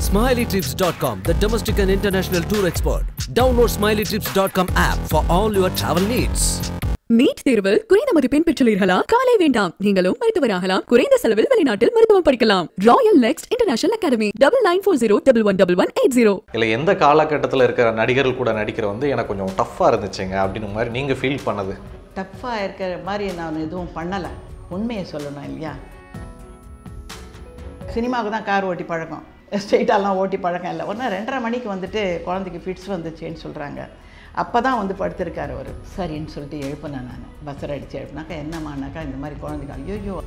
SmileyTrips.com, the domestic and international tour expert. Download SmileyTrips.com app for all your travel needs. NEET தேர்வில் குறைந்த மதிப்பெண் பெற்றுள்ளீர்களா கவலை வேண்டாம் நீங்களும் மருத்துவராகலாம் குறைந்த செலவில் வெளிநாட்டில் மருத்துவம் படிக்கலாம் Royal Next International Academy double nine four zero double one double one eight zero இல்லை எந்த காலகட்டத்தில் இருக்கிற நடிகர்கள் கூட நடிக்கிற வந்து எனக்கு கொஞ்சம் டஃப்பாக இருந்துச்சுங்க அப்படின்னு மாதிரி நீங்கள் ஃபீல் பண்ணது டஃப்பாக இருக்கிற மாதிரி நான் எதுவும் பண்ணலை உண்மையை சொல்லணும் இல்லையா சினிமாவுக்கு தான் கார் ஓட்டி பழக்கம் ஸ்ட்ரெயிட்டாலாம் ஓட்டி பழக்கம் இல்லை ஒன்று ரெண்டரை மணிக்கு வந்துட்டு குழந்தைக்கு ஃபிட்ஸ் வந்துச்சுன்னு சொல்கிறாங்க அப்போ தான் வந்து படுத்திருக்காரு அவர் சரின்னு சொல்லிட்டு எழுப்பினேன் நான் பஸ்ஸர் அடித்து எழுப்பினாக்கா என்னம்மானாக்கா இந்த மாதிரி குழந்தைக்கு ஐயோ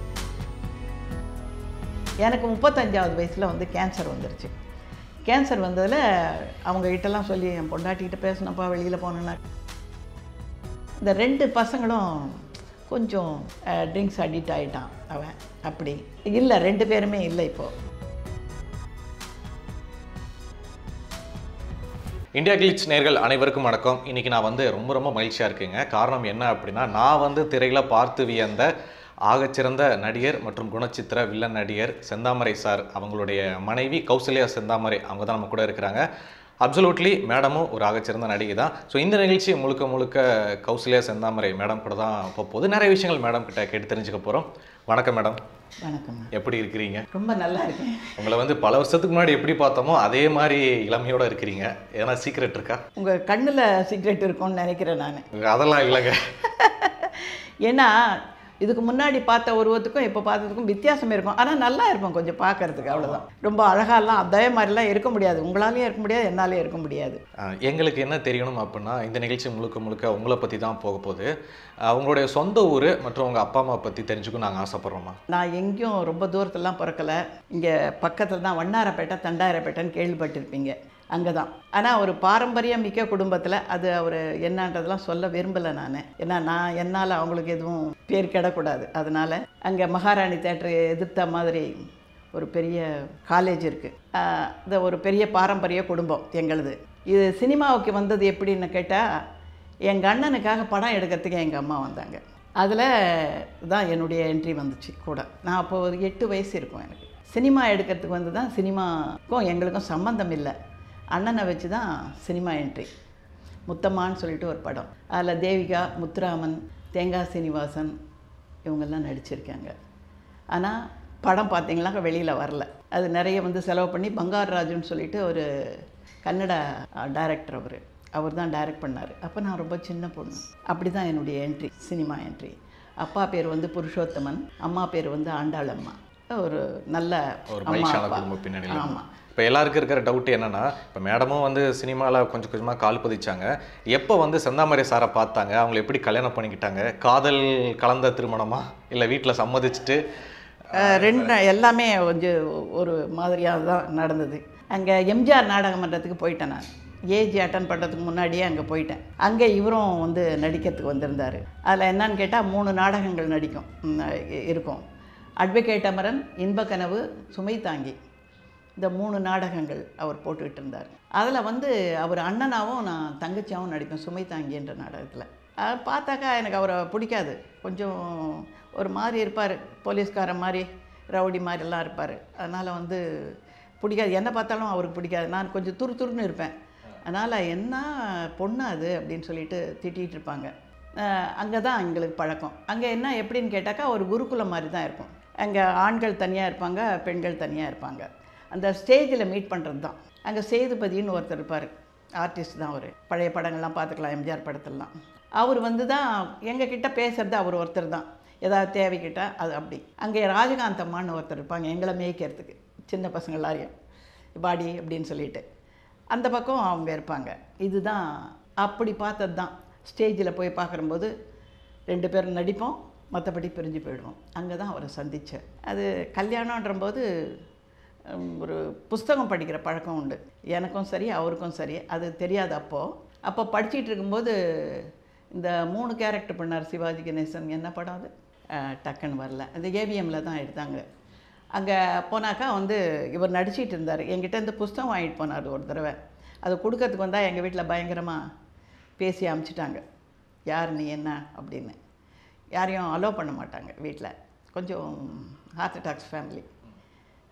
எனக்கு முப்பத்தஞ்சாவது வயசில் வந்து கேன்சர் வந்துருச்சு கேன்சர் வந்ததில் அவங்க கிட்டலாம் சொல்லி என் பொண்டாட்டிகிட்ட பேசினப்பா வெளியில் போனேன்னா இந்த ரெண்டு பசங்களும் கொஞ்சம் ட்ரிங்க்ஸ் அடிக்ட் ஆகிட்டான் அவன் அப்படி இல்லை ரெண்டு பேருமே இல்லை இப்போது இந்தியா கிளிட்ஸ் நேர்கள் அனைவருக்கும் வணக்கம் இன்னைக்கு நான் வந்து ரொம்ப ரொம்ப மகிழ்ச்சியாக இருக்கேங்க காரணம் என்ன அப்படின்னா நான் வந்து திரையில் பார்த்து வியந்த ஆகச்சிறந்த நடிகர் மற்றும் குணச்சித்திர வில்லன் நடிகர் செந்தாமரை சார் அவங்களுடைய மனைவி கௌசல்யா செந்தாமரை அவங்க தான் நம்ம கூட இருக்கிறாங்க அப்சல்யூட்லி மேடமும் ஒரு ஆகச்சிறந்த நடிகை தான் ஸோ இந்த நிகழ்ச்சி முழுக்க முழுக்க கௌசல்யா செந்தாமரை மேடம் கூட தான் போக போகுது நிறைய விஷயங்கள் மேடம் கிட்ட கேட்டு தெரிஞ்சுக்க போகிறோம் வணக்கம் மேடம் வணக்கம் எப்படி இருக்கிறீங்க ரொம்ப நல்லா இருக்கேன் உங்களை வந்து பல வருஷத்துக்கு முன்னாடி எப்படி பார்த்தோமோ அதே மாதிரி இளமையோட இருக்கிறீங்க ஏன்னா சீக்ரெட் இருக்கா உங்கள் கண்ணில் சிகரெட் இருக்கும்னு நினைக்கிறேன் நான் அதெல்லாம் இல்லைங்க ஏன்னா இதுக்கு முன்னாடி பார்த்த உருவத்துக்கும் இப்போ பார்த்ததுக்கும் வித்தியாசம் இருக்கும் ஆனால் நல்லா இருக்கும் கொஞ்சம் பார்க்கறதுக்கு அவ்வளோதான் ரொம்ப அழகாலாம் அதே மாதிரிலாம் இருக்க முடியாது உங்களாலேயும் இருக்க முடியாது என்னாலேயும் இருக்க முடியாது அஹ் எங்களுக்கு என்ன தெரியணும் அப்படின்னா இந்த நிகழ்ச்சி முழுக்க முழுக்க உங்களை பற்றி தான் போக போகுது அஹ் உங்களுடைய சொந்த ஊர் மற்றும் உங்கள் அப்பா அம்மா பற்றி தெரிஞ்சுக்க நாங்கள் ஆசைப்பட்றோமா நான் எங்கேயும் ரொம்ப தூரத்துலாம் பிறக்கலை இங்கே பக்கத்தில் தான் வண்ணாரப்பேட்டை தண்டாரப்பேட்டைன்னு கேள்விப்பட்டிருப்பீங்க அங்கே தான் ஆனால் ஒரு பாரம்பரியம் மிக்க குடும்பத்தில் அது அவர் என்னன்றதெல்லாம் சொல்ல விரும்பலை நான் ஏன்னா நான் என்னால் அவங்களுக்கு எதுவும் பேர் கிடக்கூடாது அதனால் அங்கே மகாராணி தேட்டரை எதிர்த்த மாதிரி ஒரு பெரிய காலேஜ் இருக்குது இது ஒரு பெரிய பாரம்பரிய குடும்பம் எங்களுது இது சினிமாவுக்கு வந்தது எப்படின்னு கேட்டால் எங்கள் அண்ணனுக்காக படம் எடுக்கிறதுக்கு எங்கள் அம்மா வந்தாங்க அதில் தான் என்னுடைய என்ட்ரி வந்துச்சு கூட நான் அப்போ ஒரு எட்டு வயசு இருக்கும் எனக்கு சினிமா எடுக்கிறதுக்கு வந்து தான் சினிமாக்கும் எங்களுக்கும் சம்மந்தம் இல்லை அண்ணனை வச்சு தான் சினிமா என்ட்ரி முத்தம்மான்னு சொல்லிட்டு ஒரு படம் அதில் தேவிகா முத்துராமன் தேங்காய் சீனிவாசன் இவங்கெல்லாம் நடிச்சிருக்காங்க ஆனால் படம் பார்த்தீங்கன்னாக்கா வெளியில் வரல அது நிறைய வந்து செலவு பண்ணி பங்கார் ராஜுன்னு சொல்லிட்டு ஒரு கன்னட டைரக்டர் அவர் அவர் தான் டைரக்ட் பண்ணார் அப்போ நான் ரொம்ப சின்ன பொண்ணு அப்படி தான் என்னுடைய என்ட்ரி சினிமா என்ட்ரி அப்பா பேர் வந்து புருஷோத்தமன் அம்மா பேர் வந்து ஆண்டாளம்மா ஒரு நல்ல ஒரு அம்மா மகிழ்ச்சியான அப்பா குடும்ப பின்னணியில் ஆமாம் இப்போ எல்லாருக்கும் இருக்கிற டவுட் என்னன்னா இப்போ மேடமும் வந்து சினிமாவில் கொஞ்சம் கொஞ்சமாக கால் பதிச்சாங்க எப்போ வந்து செந்தாமரை சாரை பார்த்தாங்க அவங்களை எப்படி கல்யாணம் பண்ணிக்கிட்டாங்க காதல் கலந்த திருமணமா இல்லை வீட்டில் சம்மதிச்சுட்டு அஹ் ரெண்டு எல்லாமே கொஞ்சம் ஒரு மாதிரியாக தான் நடந்தது அங்கே எம்ஜிஆர் நாடக மன்றத்துக்கு போயிட்டேன் நான் ஏஜ் அட்டன் பண்ணுறதுக்கு முன்னாடியே அங்கே போயிட்டேன் அங்கே இவரும் வந்து நடிக்கிறதுக்கு வந்திருந்தார் அதில் என்னன்னு கேட்டால் மூணு நாடகங்கள் நடிக்கும் ம், இ- இருக்கும் அட்வொகேட் அமரன் இன்பக்கனவு சுமை தாங்கி இந்த மூணு நாடகங்கள் அவர் போட்டுக்கிட்டு இருந்தார் அதில் வந்து அவர் அண்ணனாவும் நான் தங்கச்சியாவும் நடிப்பேன் சுமை தாங்கி என்ற நாடகத்தில் அது பார்த்தாக்கா எனக்கு அவரை பிடிக்காது கொஞ்சம் ஒரு மாதிரி இருப்பார் போலீஸ்கார மாதிரி ரவுடி மாதிரிலாம் இருப்பார் அதனால் வந்து பிடிக்காது என்ன பார்த்தாலும் அவருக்கு பிடிக்காது நான் கொஞ்சம் துரு துருன்னு இருப்பேன் அதனால் என்ன பொண்ணு அது அப்படின்னு சொல்லிட்டு திட்டிகிட்டு இருப்பாங்க அங்கே தான் எங்களுக்கு பழக்கம் அங்கே என்ன எப்படின்னு கேட்டாக்கா ஒரு குருகுலம் மாதிரி தான் இருக்கும் அங்கே ஆண்கள் தனியாக இருப்பாங்க பெண்கள் தனியாக இருப்பாங்க அந்த ஸ்டேஜில் மீட் பண்ணுறது தான் அங்கே சேதுபதின்னு ஒருத்தர் இருப்பார் ஆர்டிஸ்ட் தான் அவர் பழைய படங்கள்லாம் பார்த்துக்கலாம் எம்ஜிஆர் படத்துலலாம் அவர் வந்து தான் எங்கள் கிட்ட பேசுறது அவர் ஒருத்தர் தான் ஏதாவது தேவைக்கிட்ட அது அப்படி அங்கே ராஜகாந்தம்மான்னு ஒருத்தர் இருப்பாங்க எங்களை மேய்க்கிறதுக்கு சின்ன பசங்க எல்லாரையும் பாடி அப்படின்னு சொல்லிட்டு அந்த பக்கம் அவங்க இருப்பாங்க இதுதான் அப்படி பார்த்தது தான் ஸ்டேஜில் போய் பார்க்கும்போது ரெண்டு பேரும் நடிப்போம் மற்றபடி பிரிஞ்சு போயிடுவோம் அங்கே தான் அவரை சந்தித்தேன் அது கல்யாணன்றம்போது ஹம், ஒரு புஸ்தகம் படிக்கிற பழக்கம் உண்டு எனக்கும் சரி அவருக்கும் சரி அது தெரியாது அப்போது அப்போ படிச்சிட்டு இருக்கும்போது இந்த மூணு கேரக்டர் பண்ணார் சிவாஜி கணேசன் என்ன படம் அது அஹ், டக்குன்னு வரல அந்த ஏவிஎம்மில் தான் எடுத்தாங்க அங்கே போனாக்கா வந்து இவர் நடிச்சிட்டு இருந்தார் என்கிட்ட இருந்து புஸ்தகம் வாங்கிட்டு போனார் ஒரு தடவை அது கொடுக்கறதுக்கு வந்தால் எங்கள் வீட்டில் பயங்கரமாக பேசி அமுச்சிட்டாங்க யார் நீ என்ன அப்படின்னு யாரையும் அலோவ் பண்ண மாட்டாங்க வீட்டில் கொஞ்சம் ஹார்ட் அட்டாக்ஸ் ஃபேமிலி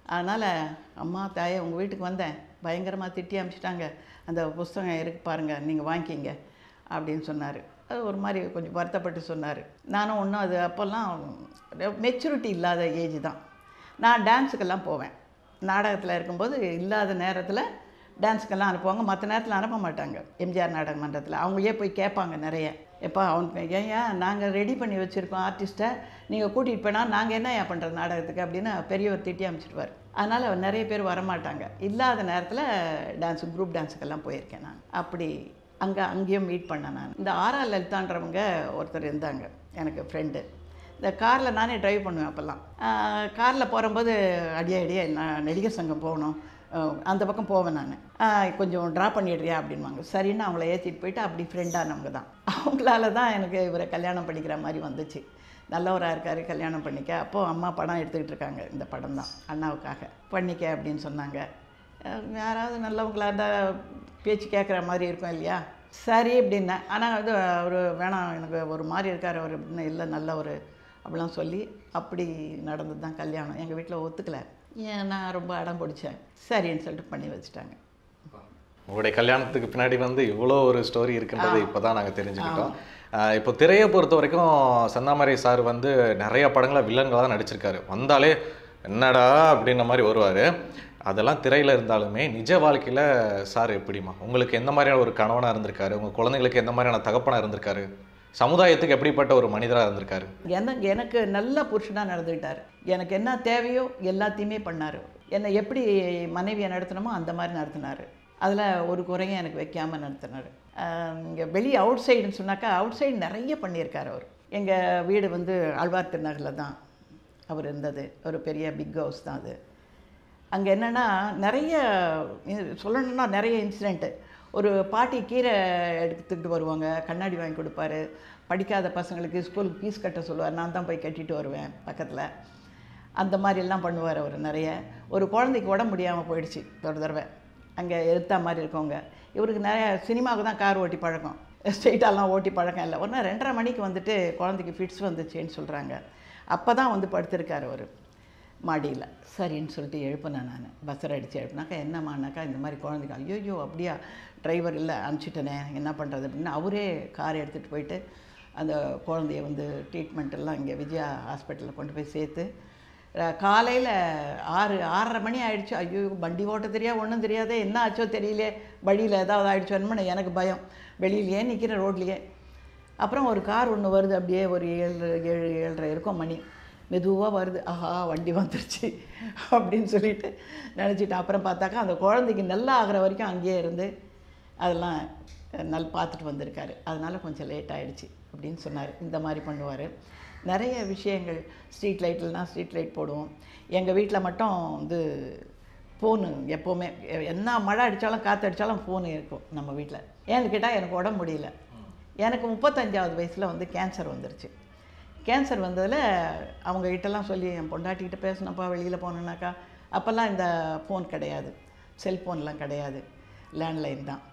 அதனால் அம்மா தாயே உங்கள் வீட்டுக்கு வந்தேன் பயங்கரமாக திட்டி அனுப்பிச்சிட்டாங்க அந்த புஸ்தகம் இருக்கு பாருங்கள் நீங்கள் வாங்கிக்கிங்க அப்படின்னு சொன்னார் அது ஒரு மாதிரி கொஞ்சம் வருத்தப்பட்டு சொன்னார் நானும் ஒன்றும் அது அப்போல்லாம் மெச்சூரிட்டி இல்லாத ஏஜ் தான் நான் டான்ஸுக்கெல்லாம் போவேன் நாடகத்தில் இருக்கும்போது இல்லாத நேரத்தில் டான்ஸுக்கெல்லாம் அனுப்புவாங்க மற்ற நேரத்தில் அனுப்ப மாட்டாங்க எம்ஜிஆர் நாடக மன்றத்தில் அவங்களே போய் கேட்பாங்க நிறைய எப்பா அவனுக்கு ஏன் ஏன் நாங்கள் ரெடி பண்ணி வச்சுருக்கோம் ஆர்டிஸ்ட்டை நீங்கள் கூட்டிகிட்டு போனால் நாங்கள் என்ன ஏன் பண்ணுறது நாடகத்துக்கு அப்படின்னு பெரியவர் திட்டி அமைச்சிடுவார் அதனால் நிறைய பேர் வரமாட்டாங்க இல்லாத நேரத்தில் டான்ஸு குரூப் டான்ஸுக்கெல்லாம் போயிருக்கேன் நான் அப்படி அங்கே அங்கேயும் மீட் பண்ணேன் நான் இந்த ஆர்ஆர் லலிதான்றவங்க ஒருத்தர் இருந்தாங்க எனக்கு ஃப்ரெண்டு இந்த காரில் நானே டிரைவ் பண்ணுவேன் அப்போல்லாம் காரில் போகும்போது அடியே அடியே நான் நடிகர் சங்கம் போகணும் அஹ் அந்த பக்கம் போவேன் நான் கொஞ்சம் ட்ரா பண்ணிடுறியா அப்படின்வாங்க சரின்னு அவங்கள ஏற்றிட்டு போயிட்டு அப்படி ஃப்ரெண்டானவங்க தான் அவங்களால தான் எனக்கு இவரை கல்யாணம் பண்ணிக்கிற மாதிரி வந்துச்சு நல்லவராக இருக்கார் கல்யாணம் பண்ணிக்க அப்போது அம்மா படம் எடுத்துக்கிட்டு இருக்காங்க இந்த படம் தான் அண்ணாவுக்காக பண்ணிக்க அப்படின்னு சொன்னாங்க அஹ் யாராவது நல்லவங்களா இருந்தால் பேச்சு கேட்குற மாதிரி இருக்கும் இல்லையா சரி அப்படின்னேன் ஆனால் அது அவர் வேணாம் எனக்கு ஒரு மாதிரி இருக்கார் அவர் அப்படின்னு இல்லை நல்ல ஒரு அப்படிலாம் சொல்லி அப்படி நடந்தது தான் கல்யாணம் எங்கள் வீட்டில் ஒத்துக்கலை ஏன் நான் ரொம்ப அடம் பிடிச்சேன் சரின்னு சொல்லிட்டு பண்ணி வச்சுட்டாங்க உங்களுடைய கல்யாணத்துக்கு பின்னாடி வந்து இவ்வளோ ஒரு ஸ்டோரி இருக்குன்றது இப்போ தான் நாங்கள் தெரிஞ்சுக்கிட்டோம் ஆஹ் இப்போ திரையை பொறுத்த வரைக்கும் செந்தாமரை சார் வந்து நிறைய படங்களை வில்லன்களாக தான் நடிச்சிருக்காரு வந்தாலே என்னடா அப்படின்ற மாதிரி வருவார் அதெல்லாம் திரையில் இருந்தாலுமே நிஜ வாழ்க்கையில் சார் எப்படிமா உங்களுக்கு எந்த மாதிரியான ஒரு கணவனாக இருந்திருக்காரு உங்கள் குழந்தைங்களுக்கு எந்த மாதிரியான தகப்பனாக இருந்திருக்காரு சமுதாயத்துக்கு எப்படிப்பட்ட ஒரு மனிதராக இருந்திருக்காரு எனக்கு எனக்கு நல்ல புருஷனாக நடந்துக்கிட்டார் எனக்கு என்ன தேவையோ எல்லாத்தையுமே பண்ணார் என்னை எப்படி மனைவியை நடத்தணுமோ அந்த மாதிரி நடத்தினார் அதில் ஒரு குறையும் எனக்கு வைக்காமல் நடத்தினார் இங்கே வெளியே அவுட் சைடுன்னு சொன்னாக்கா அவுட் சைடு நிறைய பண்ணியிருக்கார் அவர் எங்கள் வீடு வந்து ஆழ்வார் திருநகரில் தான் அவர் இருந்தது ஒரு பெரிய பிக் ஹவுஸ் தான் அது அங்கே என்னென்னா நிறைய இது சொல்லணும்னா நிறைய இன்சிடெண்ட்டு ஒரு பாட்டி கீரை எடுத்துக்கிட்டு வருவாங்க கண்ணாடி வாங்கி கொடுப்பாரு படிக்காத பசங்களுக்கு ஸ்கூலுக்கு ஃபீஸ் கட்ட சொல்லுவார் நான் தான் போய் கட்டிட்டு வருவேன் பக்கத்தில் அந்த மாதிரிலாம் பண்ணுவார் அவர் நிறைய ஒரு குழந்தைக்கு உடம்பு முடியாமல் போயிடுச்சு ஒரு தடவை அங்கே எடுத்தா மாதிரி இருக்கவங்க இவருக்கு நிறைய சினிமாவுக்கு தான் கார் ஓட்டி பழக்கம் ஸ்ட்ரெயிட்டாலாம் ஓட்டி பழக்கம் இல்லை ஒரு நாள் ரெண்டரை மணிக்கு வந்துட்டு குழந்தைக்கு ஃபிட்ஸ் வந்துச்சுன்னு சொல்கிறாங்க அப்போ தான் வந்து படுத்திருக்காரு அவர் மாடியில் சரின்னு சொல்லிட்டு எழுப்பினேன் நான் பஸ்ஸர் அடித்து எழுப்பினாக்கா என்னம்மானாக்கா இந்த மாதிரி குழந்தைக்கு ஐயோ அப்படியா டிரைவர் இல்லை அனுப்பிச்சிட்டனே என்ன பண்ணுறது அப்படின்னு அவரே கார் எடுத்துகிட்டு போயிட்டு அந்த குழந்தைய வந்து ட்ரீட்மெண்ட் எல்லாம் இங்கே விஜயா ஹாஸ்பிட்டலில் கொண்டு போய் சேர்த்து காலையில் ஆறு ஆறரை மணி ஆயிடுச்சு ஐயோ வண்டி ஓட்ட தெரியா ஒன்றும் தெரியாதே என்ன ஆச்சோ தெரியலையே வழியில் ஏதாவது ஆயிடுச்சோன்னு எனக்கு பயம் வெளியிலேயே நிற்கிற ரோட்லேயே அப்புறம் ஒரு கார் ஒன்று வருது அப்படியே ஒரு ஏழு ஏழு ஏழரை இருக்கும் மணி மெதுவாக வருது ஆஹா வண்டி வந்துருச்சு அப்படின்னு சொல்லிட்டு நினச்சிட்டு அப்புறம் பார்த்தாக்கா அந்த குழந்தைக்கு நல்லா ஆகிற வரைக்கும் அங்கேயே இருந்து அதெல்லாம் நல் பார்த்துட்டு வந்திருக்காரு அதனால் கொஞ்சம் லேட் ஆயிடுச்சு அப்படின்னு சொன்னார் இந்த மாதிரி பண்ணுவார் நிறைய விஷயங்கள் ஸ்ட்ரீட் லைட்லனா ஸ்ட்ரீட் லைட் போடுவோம் எங்கள் வீட்டில் மட்டும் வந்து ஃபோனு எப்போவுமே என்ன மழை அடித்தாலும் காற்று அடித்தாலும் ஃபோனு இருக்கும் நம்ம வீட்டில் ஏன்னு கேட்டால் எனக்கு உடம்பு முடியல எனக்கு முப்பத்தஞ்சாவது வயசில் வந்து கேன்சர் வந்துருச்சு கேன்சர் வந்ததில் அவங்க கிட்டலாம் சொல்லி என் பொண்டாட்டிக்கிட்ட பேசினப்பா வெளியில் போனேன்னாக்கா அப்போல்லாம் இந்த ஃபோன் கிடையாது செல்ஃபோன்லாம் கிடையாது லேண்ட்லைன் தான்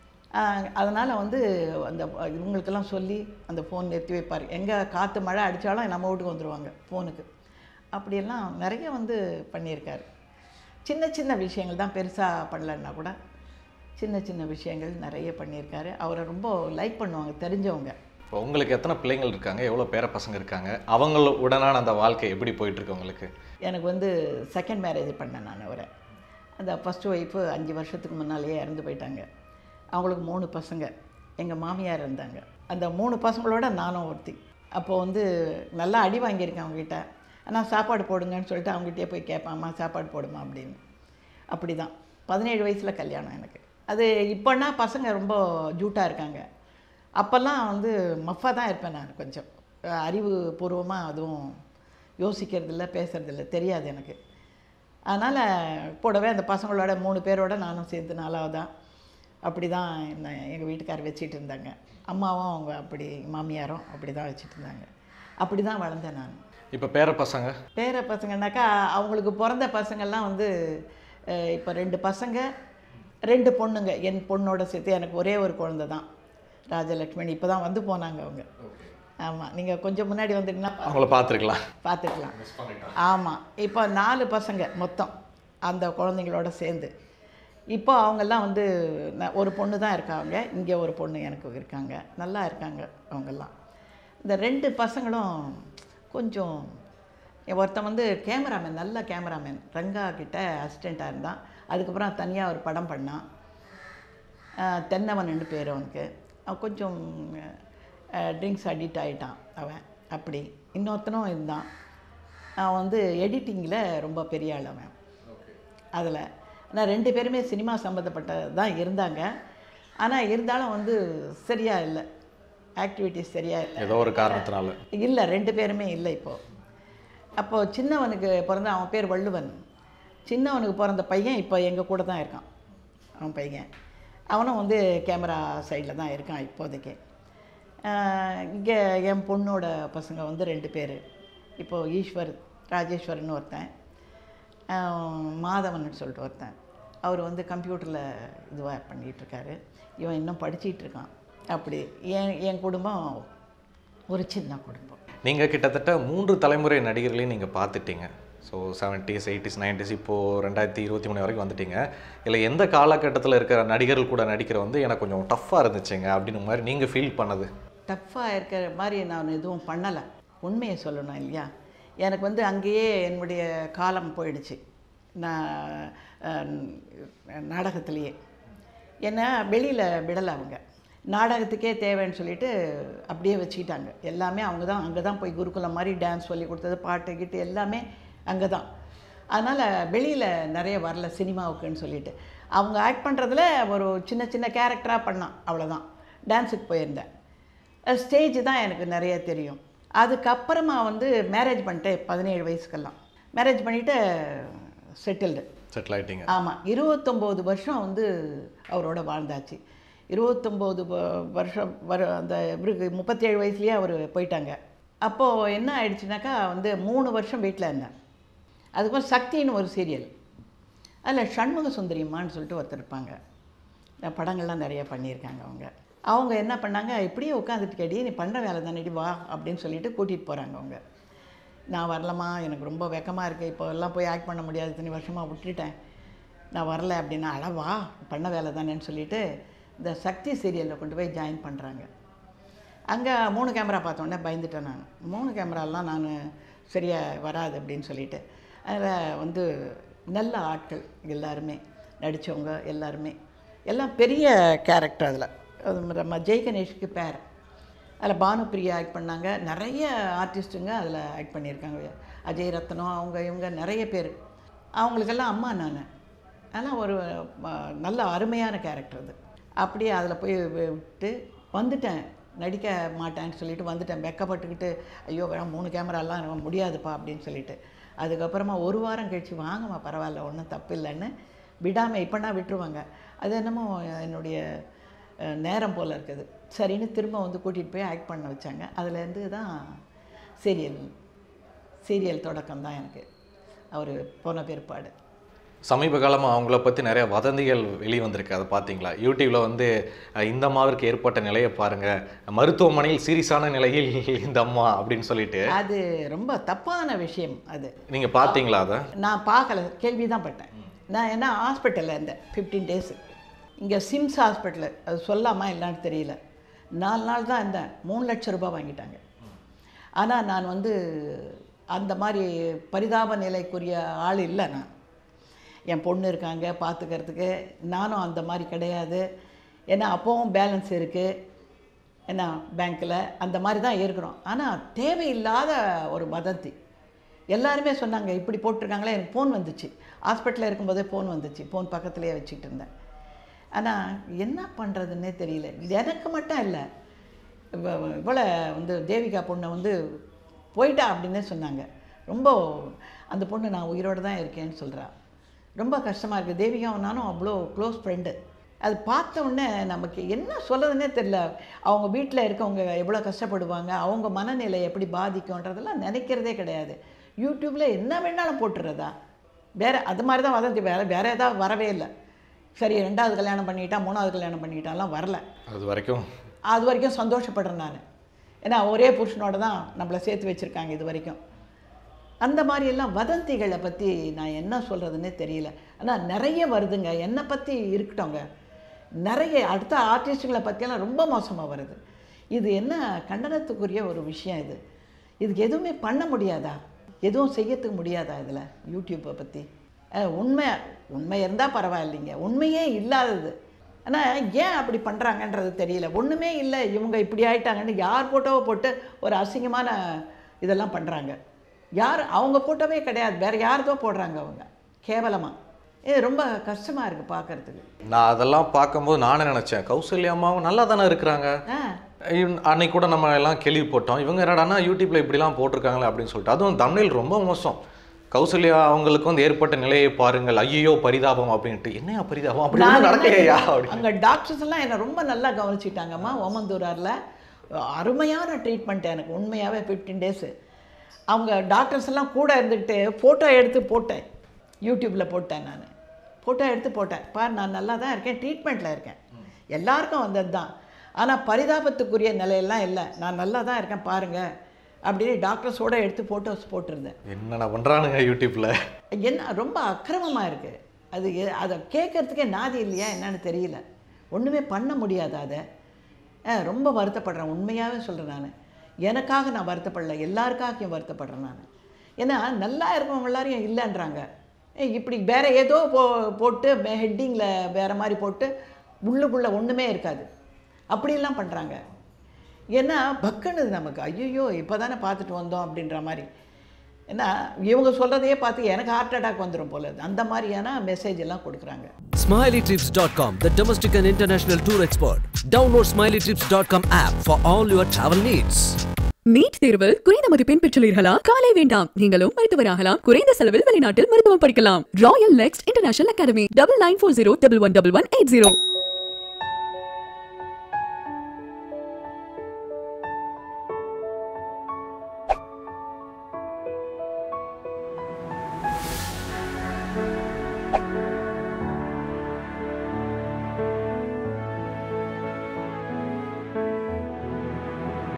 அதனால் வந்து அந்த இவங்களுக்கெல்லாம் சொல்லி அந்த ஃபோன் நிறுத்தி வைப்பார் எங்கே காற்று மழை அடித்தாலும் நம்ம வீட்டுக்கு வந்துடுவாங்க ஃபோனுக்கு அப்படியெல்லாம் நிறைய வந்து பண்ணியிருக்காரு சின்ன சின்ன விஷயங்கள் தான் பெருசாக பண்ணலன்னா கூட சின்ன சின்ன விஷயங்கள் நிறைய பண்ணியிருக்காரு அவரை ரொம்ப லைக் பண்ணுவாங்க தெரிஞ்சவங்க இப்போ உங்களுக்கு எத்தனை பிள்ளைங்கள் இருக்காங்க எவ்வளோ பேர பசங்க இருக்காங்க அவங்களுடனான அந்த வாழ்க்கை எப்படி போயிட்டு இருக்கு உங்களுக்கு எனக்கு வந்து செகண்ட் மேரேஜ் பண்ணேன் நான் அவரை அந்த ஃபஸ்ட்டு ஒய்ஃபு அஞ்சு வருஷத்துக்கு முன்னாலேயே இறந்து போயிட்டாங்க அவங்களுக்கு மூணு பசங்க எங்கள் மாமியார் இருந்தாங்க அந்த மூணு பசங்களோட நானும் ஒருத்தி அப்போது வந்து நல்லா அடி வாங்கியிருக்கேன் அவங்ககிட்ட ஆனால் சாப்பாடு போடுங்கன்னு சொல்லிட்டு அவங்ககிட்டயே போய் கேட்பேன் அம்மா சாப்பாடு போடுமா அப்படின்னு அப்படி தான் பதினேழு வயசில் கல்யாணம் எனக்கு அது இப்போன்னா பசங்க ரொம்ப ஜூட்டாக இருக்காங்க அப்போல்லாம் வந்து மஃபாக தான் இருப்பேன் நான் கொஞ்சம் அறிவு பூர்வமாக அதுவும் யோசிக்கிறதில்ல பேசுறதில்ல தெரியாது எனக்கு அதனால் கூடவே அந்த பசங்களோட மூணு பேரோட நானும் சேர்த்து நாலாவதான் அப்படி தான் என்ன எங்கள் வீட்டுக்கார் வச்சிட்டு இருந்தாங்க அம்மாவும் அவங்க அப்படி மாமியாரும் அப்படி தான் வச்சுட்டு இருந்தாங்க அப்படி தான் வளர்ந்தேன் நான் இப்போ பேர பசங்க பேர பசங்கனாக்கா அவங்களுக்கு பிறந்த பசங்கள்லாம் வந்து அஹ், இப்போ ரெண்டு பசங்க ரெண்டு பொண்ணுங்க என் பொண்ணோட சேர்த்து எனக்கு ஒரே ஒரு குழந்தை தான் ராஜலக்ஷ்மி இப்போ தான் வந்து போனாங்க அவங்க ஆமாம் நீங்கள் கொஞ்சம் முன்னாடி வந்துட்டீங்கன்னா அவங்கள பார்த்துருக்கலாம் பார்த்துக்கலாம் ஆமாம் இப்போ நாலு பசங்க மொத்தம் அந்த குழந்தைங்களோட சேர்ந்து இப்போ அவங்கெல்லாம் வந்து ந- ஒரு பொண்ணு தான் இருக்காங்க இங்கே ஒரு பொண்ணு எனக்கு இருக்காங்க நல்லா இருக்காங்க அவங்கெல்லாம் இந்த ரெண்டு பசங்களும் கொஞ்சம் ஒருத்தன் வந்து கேமராமேன் நல்ல கேமராமேன் ரங்கா கிட்ட அசிஸ்டண்ட்டாக இருந்தான் அதுக்கப்புறம் தனியாக ஒரு படம் பண்ணான் ஆஹ் தென்னவன் பேர் அவனுக்கு அவன் கொஞ்சம் ட்ரிங்க்ஸ் அடிக்ட் ஆகிட்டான் அவன் அப்படி இன்னொருத்தனும் இருந்தான் அவன் வந்து எடிட்டிங்கில் ரொம்ப பெரிய ஆள் அவன் அதில் ஆனால் ரெண்டு பேருமே சினிமா சம்மந்தப்பட்ட தான் இருந்தாங்க ஆனால் இருந்தாலும் வந்து சரியா இல்லை ஆக்டிவிட்டிஸ் சரியா இல்லை ஏதோ ஒரு காரணத்தினால இல்லை ரெண்டு பேருமே இல்லை இப்போது அப்போது சின்னவனுக்கு பிறந்த அவன் பேர் வள்ளுவன் சின்னவனுக்கு பிறந்த பையன் இப்போ எங்கள் கூட தான் இருக்கான் அவன் பையன் அவனும் வந்து கேமரா சைடில் தான் இருக்கான் இப்போதைக்கு இங்கே என் பொண்ணோட பசங்க வந்து ரெண்டு பேர் இப்போது ஈஸ்வர் ராஜேஸ்வரன் ஒருத்தன் ஆஹ் மாதவன் சொல்லிட்டு ஒருத்தன் அவர் வந்து கம்ப்யூட்டரில் இதுவாக பண்ணிகிட்ருக்காரு இவன் இன்னும் படிச்சிட்டு இருக்கான் அப்படி என் என் குடும்பம் ஒரு சின்ன குடும்பம் நீங்கள் கிட்டத்தட்ட மூன்று தலைமுறை நடிகர்களையும் நீங்கள் பார்த்துட்டீங்க ஸோ செவன்ட்டீஸ் எயிட்டிஸ் நைன்டிஸ் இப்போது ரெண்டாயிரத்தி இருபத்தி மூணு வரைக்கும் வந்துட்டீங்க இல்லை எந்த காலகட்டத்தில் இருக்கிற நடிகர்கள் கூட நடிக்கிற வந்து எனக்கு கொஞ்சம் டஃப்பாக இருந்துச்சுங்க அப்படின்னு மாதிரி நீங்கள் ஃபீல் பண்ணது டஃப்பாக இருக்கிற மாதிரி நான் எதுவும் பண்ணலை உண்மையை சொல்லணும் இல்லையா எனக்கு வந்து அங்கேயே என்னுடைய காலம் போயிடுச்சு நான் அஹ், நாடகத்திலேயே என்னை வெளியில் விடலை அவங்க நாடகத்துக்கே தேவைன்னு சொல்லிட்டு அப்படியே வச்சுக்கிட்டாங்க எல்லாமே அவங்க தான் அங்கே தான் போய் குருகுலம் மாதிரி டான்ஸ் சொல்லி கொடுத்தது பாட்டு கீட்டு எல்லாமே அங்கே தான் அதனால் வெளியில் நிறைய வரல சினிமாவுக்குன்னு சொல்லிட்டு அவங்க ஆக்ட் பண்ணுறதுல ஒரு சின்ன சின்ன கேரக்டராக பண்ணான் அவ்வளோதான் டான்ஸுக்கு போயிருந்தேன் ஸ்டேஜ் தான் எனக்கு நிறைய தெரியும் அதுக்கப்புறமா வந்து மேரேஜ் பண்ணிட்டேன் பதினேழு வயசுக்கெல்லாம் மேரேஜ் பண்ணிவிட்டு செட்டில்டு செட்டில் ஆயிட்டீங்க ஆமாம் இருபத்தொம்போது வருஷம் வந்து அவரோட வாழ்ந்தாச்சு இருபத்தொம்போது வ- வருஷம் வர அந்த இவருக்கு முப்பத்தேழு வயசுலேயே அவர் போயிட்டாங்க அப்போது என்ன ஆயிடுச்சுனாக்கா வந்து மூணு வருஷம் வீட்டில் இருந்தேன் அதுக்கப்புறம் சக்தின்னு ஒரு சீரியல் அதில் சண்முக சுந்தரியம்மான்னு சொல்லிட்டு ஒருத்தர் இருப்பாங்க இந்த படங்கள்லாம் நிறைய பண்ணியிருக்காங்க அவங்க அவங்க என்ன பண்ணாங்க இப்படியே உட்காந்துட்டு கேடி நீ பண்ணுற வேலை தானேடி வா அப்படின்னு சொல்லிட்டு கூட்டிகிட்டு போகிறாங்க அவங்க நான் வரலம்மா எனக்கு ரொம்ப வெக்கமாக இருக்குது இப்போ எல்லாம் போய் ஆக்ட் பண்ண முடியாது இத்தனை வருஷமாக விட்டுட்டேன் நான் வரல அப்படின்னா அட வா பண்ண வேலை தானேன்னு சொல்லிட்டு இந்த சக்தி சீரியலில் கொண்டு போய் ஜாயின் பண்ணுறாங்க அங்கே மூணு கேமரா பார்த்தோன்னே பயந்துட்டேன் நான் மூணு கேமராலாம் நான் சரியாக வராது அப்படின்னு சொல்லிட்டு அதில் வந்து நல்ல ஆட்கள் எல்லாருமே நடித்தவங்க எல்லாருமே எல்லாம் பெரிய கேரக்டர் அதில் அது நம்ம ஜெய் கணேஷுக்கு பேர் அதில் பானுப்பிரியா ஆக்ட் பண்ணாங்க நிறைய ஆர்டிஸ்ட்டுங்க அதில் ஆக்ட் பண்ணியிருக்காங்க அஜய் ரத்னம் அவங்க இவங்க நிறைய பேர் அவங்களுக்கெல்லாம் அம்மா நான் ஆனால் ஒரு ம- நல்ல அருமையான கேரக்டர் அது அப்படியே அதில் போய் வி- விட்டு வந்துட்டேன் நடிக்க மாட்டேன்னு சொல்லிட்டு வந்துட்டேன் வெக்கப்பட்டுக்கிட்டு ஐயோ வேணாம் மூணு கேமராலாம் எனக்கு முடியாதுப்பா அப்படின்னு சொல்லிட்டு அதுக்கப்புறமா ஒரு வாரம் கழிச்சு வாங்கம்மா பரவாயில்ல ஒன்றும் தப்பு இல்லைன்னு விடாமல் இப்போனா விட்டுருவாங்க அது என்னமோ என்னுடைய அஹ், நேரம் போல் இருக்குது சரின்னு திரும்ப வந்து கூட்டிகிட்டு போய் ஆக்ட் பண்ண வச்சாங்க அதுலேருந்து தான் சீரியல் சீரியல் தொடக்கம் தான் எனக்கு அவர் போன பிற்பாடு சமீப காலமாக அவங்கள பற்றி நிறைய வதந்திகள் வெளிவந்திருக்கு அதை பார்த்தீங்களா யூடியூப்ல வந்து அஹ், இந்த அம்மாவிற்கு ஏற்பட்ட நிலையை பாருங்க மருத்துவமனையில் சீரியஸான நிலையில் இந்த அம்மா அப்படின்னு சொல்லிட்டு அது ரொம்ப தப்பான விஷயம் அது நீங்கள் பார்த்தீங்களா அதை நான் பார்க்கல கேள்வி தான் பட்டேன் நான் என்ன ஹாஸ்பிட்டலில் இருந்தேன் ஃபிஃப்டீன் டேஸு இங்கே சிம்ஸ் ஹாஸ்பிட்டலு அது சொல்லாமா இல்லைன்னு தெரியல நாலு நாள் தான் இருந்தேன் மூணு லட்சம் ரூபாய் வாங்கிட்டாங்க ஆனால் நான் வந்து அந்த மாதிரி பரிதாப நிலைக்குரிய ஆள் இல்லை நான் என் பொண்ணு இருக்காங்க பார்த்துக்கிறதுக்கு நானும் அந்த மாதிரி கிடையாது ஏன்னா அப்போவும் பேலன்ஸ் இருக்குது என்ன பேங்க்கில் அந்த மாதிரி தான் இருக்கிறோம் ஆனால் தேவையில்லாத ஒரு வதந்தி எல்லாருமே சொன்னாங்க இப்படி போட்டிருக்காங்களே எனக்கு ஃபோன் வந்துச்சு ஹாஸ்பிட்டலில் இருக்கும்போதே ஃபோன் வந்துச்சு ஃபோன் பக்கத்துலேயே வச்சுக்கிட்டு இருந்தேன் ஆனால் என்ன பண்ணுறதுன்னே தெரியல இது எனக்கு மட்டும் இல்லை இவ்வளோ வந்து தேவிகா பொண்ணை வந்து போயிட்டா அப்படின்னே சொன்னாங்க ரொம்ப அந்த பொண்ணு நான் உயிரோடு தான் இருக்கேன்னு சொல்கிறா ரொம்ப கஷ்டமாக இருக்குது தேவிகாவும் நானும் அவ்வளோ க்ளோஸ் ஃப்ரெண்டு அது பார்த்த உடனே நமக்கு என்ன சொல்கிறதுனே தெரில அவங்க வீட்டில் இருக்கவங்க எவ்வளோ கஷ்டப்படுவாங்க அவங்க மனநிலை எப்படி பாதிக்கும்ன்றதெல்லாம் நினைக்கிறதே கிடையாது யூடியூப்பில் என்ன வேணாலும் போட்டுறதா வேறு அது மாதிரி தான் வதந்தி வேறு வேறு ஏதாவது வரவே இல்லை சரி ரெண்டாவது கல்யாணம் பண்ணிட்டா மூணாவது கல்யாணம் பண்ணிட்டாலாம் வரல அது வரைக்கும் அது வரைக்கும் சந்தோஷப்படுறேன் நான் ஏன்னா ஒரே புருஷனோட தான் நம்மளை சேர்த்து வச்சுருக்காங்க இது வரைக்கும் அந்த மாதிரி எல்லாம் வதந்திகளை பற்றி நான் என்ன சொல்கிறதுனே தெரியல ஆனால் நிறைய வருதுங்க என்னை பற்றி இருக்கட்டோங்க நிறைய அடுத்த ஆர்டிஸ்ட்டுகளை பற்றியெல்லாம் ரொம்ப மோசமாக வருது இது என்ன கண்டனத்துக்குரிய ஒரு விஷயம் இது இதுக்கு எதுவுமே பண்ண முடியாதா எதுவும் செய்யறதுக்கு முடியாதா இதில் யூடியூப்பை பற்றி உண்மை உண்மை இருந்தால் பரவாயில்லைங்க உண்மையே இல்லாதது ஆனால் ஏன் அப்படி பண்ணுறாங்கன்றது தெரியல ஒன்றுமே இல்லை இவங்க இப்படி ஆயிட்டாங்கன்னு யார் ஃபோட்டோவை போட்டு ஒரு அசிங்கமான இதெல்லாம் பண்ணுறாங்க யார் அவங்க ஃபோட்டோவே கிடையாது வேறு யார்தோ போடுறாங்க அவங்க கேவலமாக இது ரொம்ப கஷ்டமாக இருக்குது பார்க்கறதுக்கு நான் அதெல்லாம் பார்க்கும்போது நானே நினச்சேன் கௌசல்யா அம்மாவும் நல்லா தானே இருக்கிறாங்க ஆ இவன் அன்னைக்கு கூட நம்ம எல்லாம் கேள்விப்பட்டோம் இவங்க என்னடான்னா யூடியூப்ல இப்படிலாம் போட்டிருக்காங்களே அப்படின்னு சொல்லிட்டு அதுவும் தமிழில் ரொம்ப மோசம் கௌசல்யா அவங்களுக்கு வந்து ஏற்பட்ட நிலையை பாருங்கள் ஐயோ பரிதாபம் அப்படின்ட்டு என்னையா பரிதாபம் அப்படி நான் ஒண்ணும் என்ன நடக்கலையா கேட்டேன், அப்படி அங்க டாக்டர்ஸ் எல்லாம் என்னை ரொம்ப நல்லா கவனிச்சிட்டாங்கம்மா ஓமந்தூராரில் அருமையான ட்ரீட்மெண்ட் எனக்கு உண்மையாகவே ஃபிஃப்டீன் டேஸு அவங்க டாக்டர்ஸ் எல்லாம் கூட இருந்துக்கிட்டு ஃபோட்டோ எடுத்து போட்டேன் யூடியூப்பில் போட்டேன் நான் ஃபோட்டோ எடுத்து போட்டேன் பார் நான் நல்லா தான் இருக்கேன் ட்ரீட்மெண்ட்டில் இருக்கேன் எல்லாருக்கும் வந்தது தான் ஆனால் பரிதாபத்துக்குரிய நிலையெல்லாம் இல்லை நான் நல்லா தான் இருக்கேன் பாருங்கள் அப்படின்னு டாக்டர்ஸோட எடுத்து ஃபோட்டோஸ் போட்டிருந்தேன் என்னென்ன பண்றானுங்க யூடியூப்ல என்ன ரொம்ப அக்கிரமமாக இருக்குது அது எ- அதை கேட்கறதுக்கே நாதி இல்லையா என்னன்னு தெரியல ஒன்றுமே பண்ண முடியாது அதை அஹ், ரொம்ப வருத்தப்படுறேன் உண்மையாகவே சொல்கிறேன் நான் எனக்காக நான் வருத்தப்படல எல்லாருக்காகவும் வருத்தப்படுறேன் நான் ஏன்னா நல்லா இருக்கவங்க எல்லாரையும் இல்லைன்றாங்க ஏய், இப்படி வேற ஏதோ போ போட்டு ஹெட்டிங்கில் வேற மாதிரி போட்டு உள்ளுக்குள்ளே ஒன்றுமே இருக்காது அப்படியெல்லாம் பண்ணுறாங்க ஏன்னா பக்குன்னுது நமக்கு ஐயோ இப்போ தானே பார்த்துட்டு வந்தோம் அப்படின்ற மாதிரி ஏன்னா இவங்க சொல்கிறதையே பார்த்து எனக்கு ஹார்ட் அட்டாக் வந்துடும் போல அந்த மாதிரியான மெசேஜ் எல்லாம் கொடுக்குறாங்க SmileyTrips.com, the domestic and international tour expert. Download SmileyTrips.com app for all your travel needs. NEET தேர்வில் குறைந்த மதிப்பெண் பெற்றுள்ளீர்களா காலை வேண்டாம் நீங்களும் மருத்துவராகலாம் குறைந்த செலவில் வெளிநாட்டில் மருத்துவம் படிக்கலாம் Royal Next International Academy double nine four zero double one double one eight zero